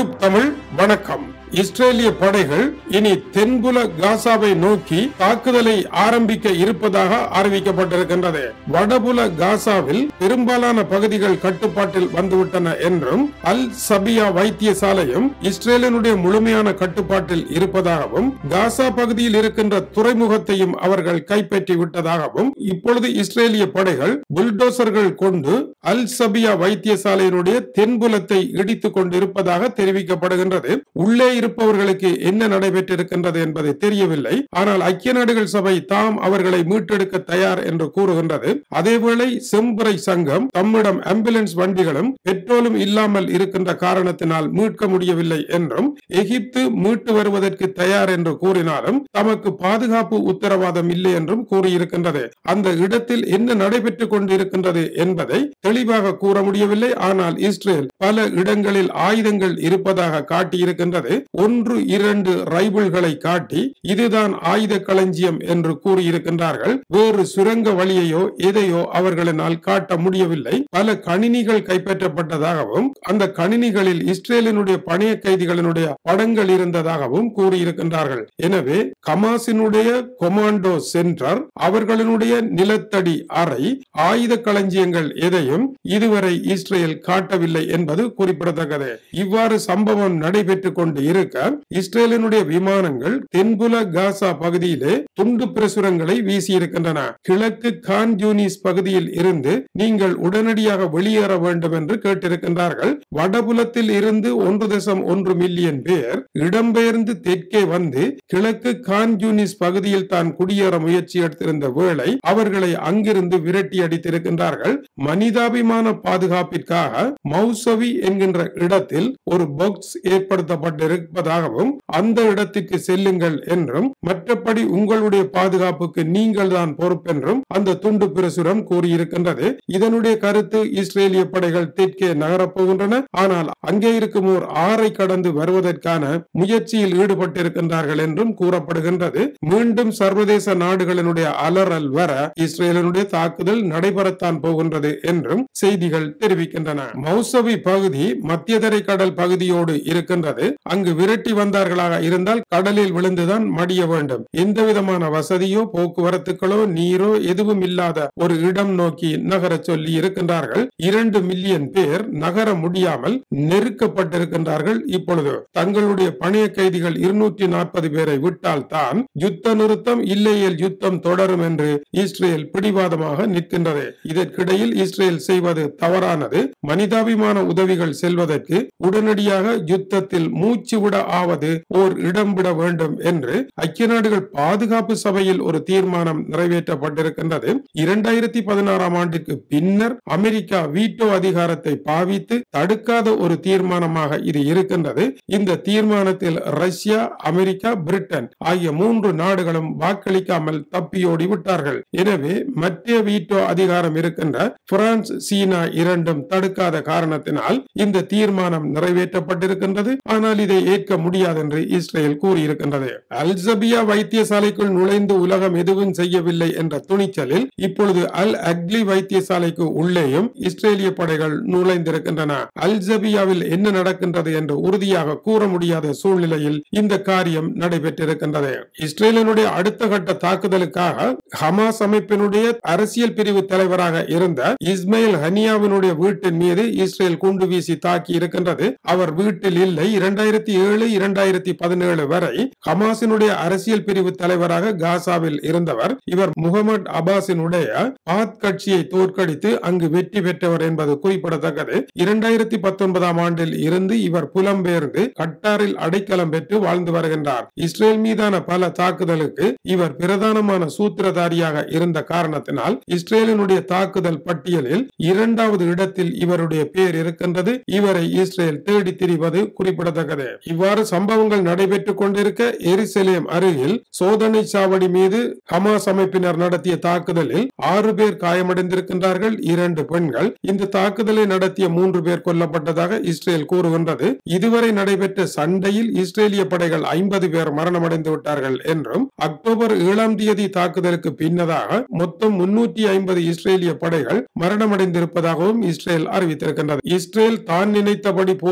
YouTube Tamil வணக்கம் இஸ்ரேலிய படைகள் இனி தென்புல காசாவை நோக்கி தாக்குதலை ஆரம்பிக்க இருப்பதாக அறிவிக்கப்பட்டிருக்கின்றது வடபுல காசாவில் பெரும்பாலான பகுதிகள் கட்டுப்பாட்டில் வந்துவிட்டன என்றும் அல் சபியா வைத்தியசாலையும் இஸ்ரேலினுடைய முழுமையான கட்டுப்பாட்டில் இருப்பதாகவும் காசா பகுதியில் இருக்கின்ற துறைமுகத்தையும் அவர்கள் கைப்பற்றி விட்டதாகவும் இப்பொழுது இஸ்ரேலிய படைகள் புல்டோசர்கள் கொண்டு அல் சபியா வைத்தியசாலையினுடைய தென்புலத்தை இடித்துக் கொண்டிருப்பதாக தெரிவிக்கப்படுகின்றது உள்ளே இருப்பவர்களுக்கு என்ன நடைபெற்றிருக்கின்றது என்பது தெரியவில்லை ஆனால் ஐக்கிய நாடுகள் சபை தாம் அவர்களை மீட்டெடுக்க தயார் என்று கூறுகின்றது அதேவேளை செம்பறை சங்கம் தம்மிடம் ஆம்புலன்ஸ் வண்டிகளும் பெட்ரோலும் இல்லாமல் இருக்கின்ற காரணத்தினால் மீட்க முடியவில்லை என்றும் எகிப்து மீட்டு வருவதற்கு தயார் என்று கூறினாலும் தமக்கு பாதுகாப்பு உத்தரவாதம் இல்லை என்றும் கூறியிருக்கின்றது அந்த இடத்தில் என்ன நடைபெற்றுக் கொண்டிருக்கின்றது என்பதை தெளிவாக கூற முடியவில்லை ஆனால் இஸ்ரேல் பல இடங்களில் ஆயுதங்கள் இருப்பதாக காட்டியிருக்கின்றது ஒன்று இரண்டு ரைபிள்களை காட்டி இதுதான் ஆயுத களஞ்சியம் என்று கூறியிருக்கின்றார்கள் வேறு சுரங்க வழியையோ எதையோ அவர்களினால் காட்ட முடியவில்லை பல கணினிகள் கைப்பற்றப்பட்டதாகவும் அந்த கணினிகளில் இஸ்ரேலினுடைய பணைய கைதிகளினுடைய படங்கள் இருந்ததாகவும் கூறியிருக்கின்றார்கள் எனவே கமாசினுடைய கொமாண்டோ சென்டர் அவர்களினுடைய நிலத்தடி அறை ஆயுத களஞ்சியங்கள் எதையும் இதுவரை இஸ்ரேல் காட்டவில்லை என்பது குறிப்பிடத்தக்கது இவ்வாறு சம்பவம் நடைபெற்றுக் கொண்டு இருக்க இஸ்ரேலினுடைய விமானங்கள் தென்புல காசா பகுதியிலே துண்டு பிரசுரங்களை வீசியிருக்கின்றன கிழக்கு கான் யூனிஸ் பகுதியில் இருந்து நீங்கள் உடனடியாக வெளியேற வேண்டும் என்று கேட்டிருக்கின்றார்கள் வடபுலத்தில் இருந்து ஒன்று தசம் ஒன்று மில்லியன் பேர் இடம்பெயர்ந்து தெற்கே வந்து கிழக்கு கான் யூனிஸ் பகுதியில் தான் குடியேற முயற்சி எடுத்திருந்த வேளை அவர்களை அங்கிருந்து விரட்டி அடித்திருக்கின்றார்கள் மனிதாபிமான பாதுகாப்பிற்காக மௌசவி என்கின்ற இடத்தில் ஒரு பாக்ஸ் ஏற்படுத்தப்பட்டிருப்பதாகவும் அந்த இடத்துக்கு செல்லுங்கள் என்றும் மற்றபடி உங்களுடைய பாதுகாப்புக்கு நீங்கள் தான் பொறுப்பென்றும் அந்த துண்டு பிரசுரம் கூறியிருக்கின்றது இதனுடைய கருத்து இஸ்ரேலிய படைகள் தெற்கே நகரப்போகின்றன ஆனால் அங்கே இருக்கும் ஓர் ஆறை கடந்து வருவதற்கான முயற்சியில் ஈடுபட்டிருக்கின்றார்கள் என்றும் கூறப்படுகின்றது மீண்டும் சர்வதேச நாடுகளினுடைய அலறல் வர இஸ்ரேலினுடைய தாக்குதல் நடைபெறத்தான் போகின்றது என்றும் செய்திகள் தெரிவிக்கின்றன மௌசவி பகுதி மத்திய தரை கடல் பகுதியோடு இருக்கின்றது அங்கு விரட்டி வந்தார்களாக இருந்தால் கடலில் விழுந்துதான் மடிய வேண்டும் எந்த விதமான வசதியோ போக்குவரத்துகளோ நீரோ எதுவும் இல்லாத ஒரு இடம் நோக்கி நகர சொல்லி இருக்கின்றார்கள் இரண்டு மில்லியன் பேர் நகர முடியாமல் நெருக்கப்பட்டிருக்கின்றார்கள் இப்பொழுது தங்களுடைய பணைய கைதிகள் இருநூற்றி நாற்பது பேரை விட்டால் தான் யுத்த நிறுத்தம் இல்லையேல் யுத்தம் தொடரும் என்று இஸ்ரேல் பிடிவாதமாக நிற்கின்றது இதற்கிடையில் இஸ்ரேல் செய்வது தவறானது மனிதாபிமான உதவிகள் செல்வதற்கு உடனடியாக யுத்தத்தில் மூச்சு விட ஆவது ஓர் இடம் விட வேண்டும் என்று ஐக்கிய நாடுகள் பாதுகாப்பு சபையில் ஒரு தீர்மானம் நிறைவேற்றப்பட்டிருக்கின்றது இரண்டாயிரத்தி பதினாறாம் ஆண்டுக்கு பின்னர் அமெரிக்கா வீட்டோ அதிகாரத்தை பாவித்து தடுக்காத ஒரு தீர்மானமாக இது இருக்கின்றது இந்த தீர்மானத்தில் ரஷ்யா அமெரிக்கா பிரிட்டன் ஆகிய மூன்று நாடுகளும் வாக்களிக்காமல் தப்பியோடி விட்டார்கள் எனவே மற்ற வீட்டோ அதிகாரம் இருக்கின்ற பிரான்ஸ் சீனா இரண்டும் தடுக்காத காரணத்தினால் இந்த தீர்மானம் நிறைவேற்றப்பட்டிருக்கின்றது ஆனால் இதை ஏற்க முடியாது என்று இஸ்ரேல் கூறியிருக்கின்றது அல்சபியா வைத்தியசாலைக்குள் நுழைந்து உலகம் எதுவும் செய்யவில்லை என்ற துணிச்சலில் இப்பொழுது அல் அக்லி வைத்தியசாலைக்கு உள்ளேயும் இஸ்ரேலிய படைகள் நுழைந்திருக்கின்றன அல்சபியாவில் என்ன நடக்கின்றது என்று உறுதியாக கூற முடியாத சூழ்நிலையில் இந்த காரியம் நடைபெற்றிருக்கின்றது இஸ்ரேலினுடைய அடுத்த கட்ட தாக்குதலுக்காக ஹமாஸ் அமைப்பினுடைய அரசியல் பிரிவு தலைவராக இருந்த இஸ்மாயில் ஹனியாவினுடைய வீட்டின் மீது இஸ்ரேல் குண்டு வீசி தாக்கி இருக்கின்றது அவர் வீட்டில் இல்லை இரண்டாயிரத்தி ஏழு இரண்டாயிரத்தி பதினேழு வரை ஹமாஸினுடைய அரசியல் பிரிவு தலைவராக காசாவில் இருந்தவர் இவர் முகமது அபாஸினுடைய பாத் கட்சியை தோற்கடித்து அங்கு வெற்றி பெற்றவர் என்பது குறிப்பிடத்தக்கது இரண்டாயிரத்தி பத்தொன்பதாம் ஆண்டில் இருந்து இவர் புலம்பெயர்ந்து கட்டாரில் அடைக்கலம் பெற்று வாழ்ந்து வருகின்றார் இஸ்ரேல் மீதான பல தாக்குதலுக்கு இவர் பிரதானமான சூத்திரதாரியாக இருந்த காரணத்தினால் இஸ்ரேலினுடைய தாக்குதல் பட்டியலில் இரண்டாவது இடத்தில் இவருடைய பெயர் இருக்கின்றது இவரை இஸ்ரேல் தேடி திரிவது குறிப்பிடத்தக்கது இவ்வாறு சம்பவங்கள் நடைபெற்றுக் கொண்டிருக்க எரிசலேம் அருகில் சோதனை சாவடி மீது ஹமாஸ் அமைப்பினர் நடத்திய தாக்குதலில் ஆறு பேர் காயமடைந்திருக்கின்றார்கள் இரண்டு பெண்கள் இந்த தாக்குதலை நடத்திய மூன்று பேர் கொல்லப்பட்டதாக இஸ்ரேல் கூறுகின்றது இதுவரை நடைபெற்ற சண்டையில் இஸ்ரேலிய படைகள் ஐம்பது பேர் மரணமடைந்து விட்டார்கள் என்றும் அக்டோபர் ஏழாம் தேதி தாக்குதலுக்கு பின்னதாக மொத்தம் முன்னூற்றி ஐம்பது இஸ்ரேலிய படைகள் மரணமடைந்திருப்பதாகவும் இஸ்ரேல் அறிவித்திருக்கின்றது இஸ்ரேல் தான் நினைத்தபடி போரை நடத்த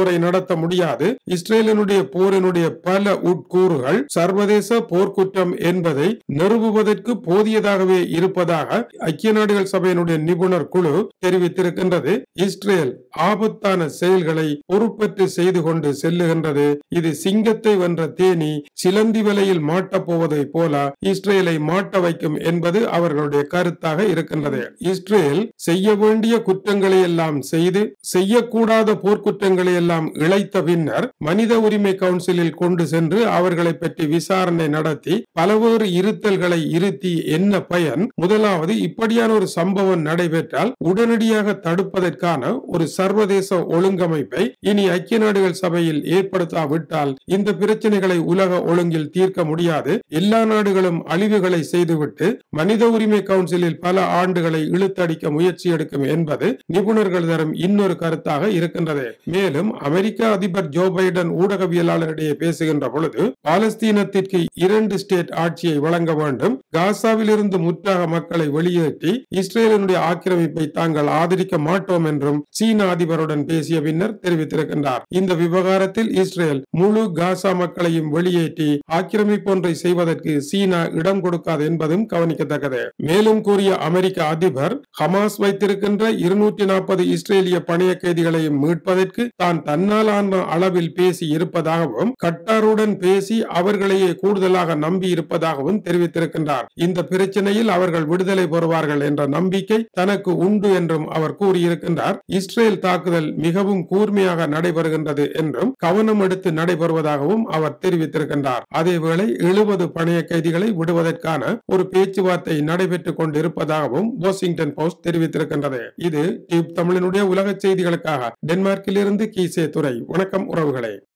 நடத்த முடியாது இஸ்ரேலினுடைய போரினுடைய பல உட்கூறுகள் சர்வதேச போர்க்குற்றம் என்பதை நிறுவுவதற்கு போதியதாகவே இருப்பதாக ஐக்கிய நாடுகள் சபையினுடைய நிபுணர் குழு தெரிவித்திருக்கின்றது இஸ்ரேல் ஆபத்தான செயல்களை பொறுப்பற்று செய்து கொண்டு செல்லுகின்றது இது சிங்கத்தை வென்ற தேனி சிலந்தி வலையில் மாட்டப் போவதை போல இஸ்ரேலை மாட்ட வைக்கும் என்பது அவர்களுடைய கருத்தாக இருக்கின்றது இஸ்ரேல் செய்ய வேண்டிய குற்றங்களை எல்லாம் செய்து செய்யக்கூடாத போர்க்குற்றங்களை எல்லாம் இழைத்த பின்னர் மனித உரிமை கவுன்சிலில் கொண்டு சென்று அவர்களை பற்றி விசாரணை நடத்தி பலவேறு இருத்தல்களை இருத்தி என்ன பயன் முதலாவது இப்படியான ஒரு சம்பவம் நடைபெற்றால் உடனடியாக தடுப்பதற்கான ஒரு சர்வதேச ஒழுங்கமைப்பை இனி ஐக்கிய நாடுகள் சபையில் ஏற்படுத்தாவிட்டால் இந்த பிரச்சனைகளை உலக ஒழுங்கில் தீர்க்க முடியாது எல்லா நாடுகளும் அழிவுகளை செய்துவிட்டு மனித உரிமை கவுன்சிலில் பல ஆண்டுகளை இழுத்தடிக்க முயற்சி எடுக்கும் என்பது நிபுணர்கள் தரும் இன்னொரு கருத்தாக இருக்கின்றது மேலும் அமெரிக்க அதிபர் ஜோ பைடன் ஊடகவியலாளரிடையே பேசுகின்ற பொழுது பாலஸ்தீனத்திற்கு இரண்டு ஸ்டேட் ஆட்சியை வழங்க வேண்டும் காசாவில் இருந்து முற்றாக மக்களை வெளியேற்றி இஸ்ரேலினுடைய ஆக்கிரமிப்பை தாங்கள் ஆதரிக்க மாட்டோம் என்றும் சீன அதிபருடன் பேசிய பின்னர் தெரிவித்திருக்கின்றார் இந்த விவகாரத்தில் இஸ்ரேல் முழு காசா மக்களையும் வெளியேற்றி ஆக்கிரமிப்பு ஒன்றை செய்வதற்கு சீனா இடம் கொடுக்காது என்பதும் கவனிக்கத்தக்கது மேலும் கூறிய அமெரிக்க அதிபர் ஹமாஸ் வைத்திருக்கின்ற இருநூற்றி நாற்பது இஸ்ரேலிய பணைய கைதிகளையும் மீட்பதற்கு தான் தன்னாலான அளவில் பேசி இருப்பதாகவும் கட்டாருடன் பேசி அவர்களையே கூடுதலாக நம்பி இருப்பதாகவும் தெரிவித்திருக்கின்றார் இந்த பிரச்சனையில் அவர்கள் விடுதலை பெறுவார்கள் என்ற நம்பிக்கை தனக்கு உண்டு என்றும் அவர் கூறியிருக்கின்றார் இஸ்ரேல் தாக்குதல் மிகவும் கூர்மையாக நடைபெறுகின்றது என்றும் கவனம் எடுத்து நடைபெறுவதாகவும் அவர் தெரிவித்திருக்கின்றார் அதேவேளை எழுபது பணைய கைதிகளை விடுவதற்கான ஒரு பேச்சுவார்த்தை நடைபெற்றுக் கொண்டிருப்பதாகவும் வாஷிங்டன் போஸ்ட் தெரிவித்திருக்கின்றது இது டியூப் தமிழினுடைய உலக செய்திகளுக்காக டென்மார்க்கில் இருந்து கீசே துறை வணக்கம் உறவுகளே